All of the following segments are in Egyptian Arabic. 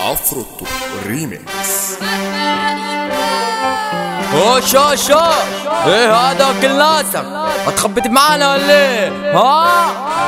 عفروتو ريميكس اوش اوش اوش ايه هذا كل ناسك هتخبط معانا ولا ايه ها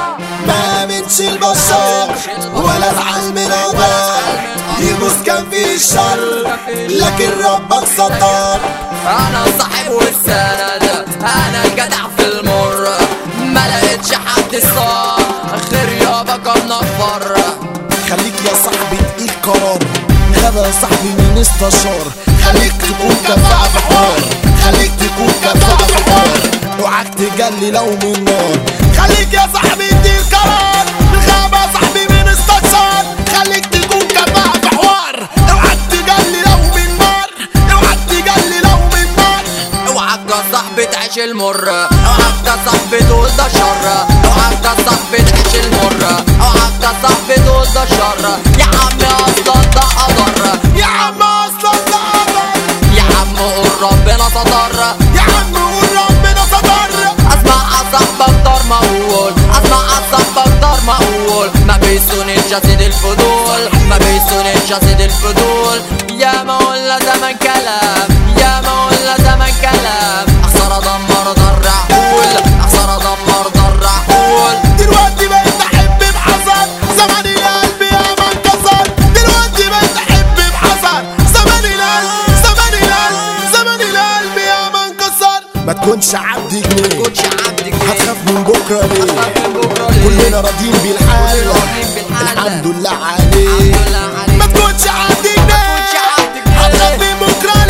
ما منش البشر ولا العلم نظر يبوس كان فيه الشر لكن ربك ستار انا صاحب والسند انا الجدع في المر ما لقيتش حد صار غير يابا كان نفر خليك يا صاحبي تقيل قرار هذا يا صاحبي من استشار خليك تكون كفاءة في حوار خليك تكون كفاءة في حوار اوعاك تجلي لو من نار خليك يا صاحبي تقيل قرار الغابة يا صاحبي من استشار خليك تكون كفاءة في حوار اوعاك تجلي لو من نار اوعاك تجلي لو من نار اوعك يا صاحبي تعيش المر اوعك يا صاحبي تقول ده شر اوعك يا صاحبي تعيش المر اوعك يا صاحبي تقول ده شر يا عم اصلا ده قدر يا عم اصلا ده قدر يا عم قول ربنا ستر يا عم قول ربنا ستر اسمع صاحبك دار مقول اسمع صاحبك دار مقول ما بيسون الجسد الفضول ما بيسون الجسد الفضول يا ما قلنا زمن كلام يا ما قلنا زمن كلام اخسر ادمر ضر عقول اخسر ادمر ضر عقول دلوقتي بقيت احب بحذر زمان القلب يا ما انكسر دلوقتي بقيت احب بحذر زمان القلب زمان القلب زمان القلب يا ما انكسر ما تكونش عبد جنيه كنتش عندك هتخاف من بكره ليه كلنا راضيين بالحال الحمد لله عليه ما تكونش عبد جنيه هتخاف من بكره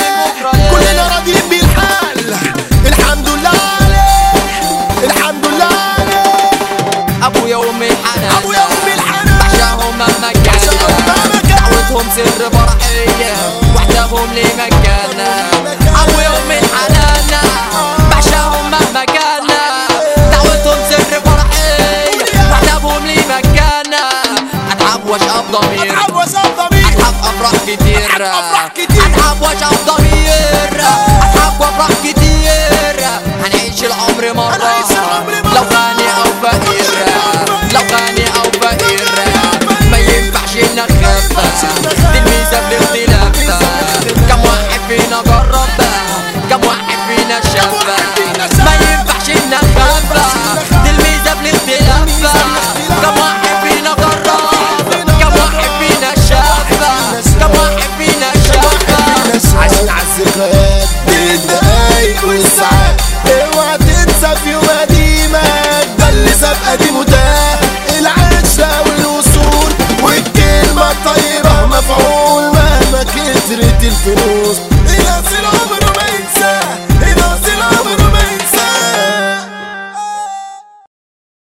ليه كلنا راضيين بالحال الحمد لله عليه الحمد لله عليه ابو يوم الحنان ابو يوم الحنان بعشاهم مهما بعشاهم مهما كان كان. دعوتهم سر فرحية واحسبهم لمكان ابو يوم الحنان بعشاهم مهما كان دعوتهم سر فرحية واحسبهم لمكان اتعب واشقى ضمير اتعب واشرب ضمير اتعب افراح كتير أتعب أفراح كتير. اتعب واشقى ضمير اتعب وافراح كتير هنعيش العمر مرة هنعيش العمر مرة. لو غني او فقير لو غني او فقير ما ينفعش نخاف دي الميزة في الاختلاف كم واحد فينا جرب كم واحد فينا شاف ما ينفعش نخاف دي الميزة في الاختلاف كم واحد فينا جرب كم واحد فينا شاف كم واحد فينا شاف عايشين على الذكريات بالدقايق والساعات اوعى تنسى في يوم قديمك ده اللي ساب قديمه ده العشرة والوصول والكلمة الطيبة مفعول مهما كترت الفلوس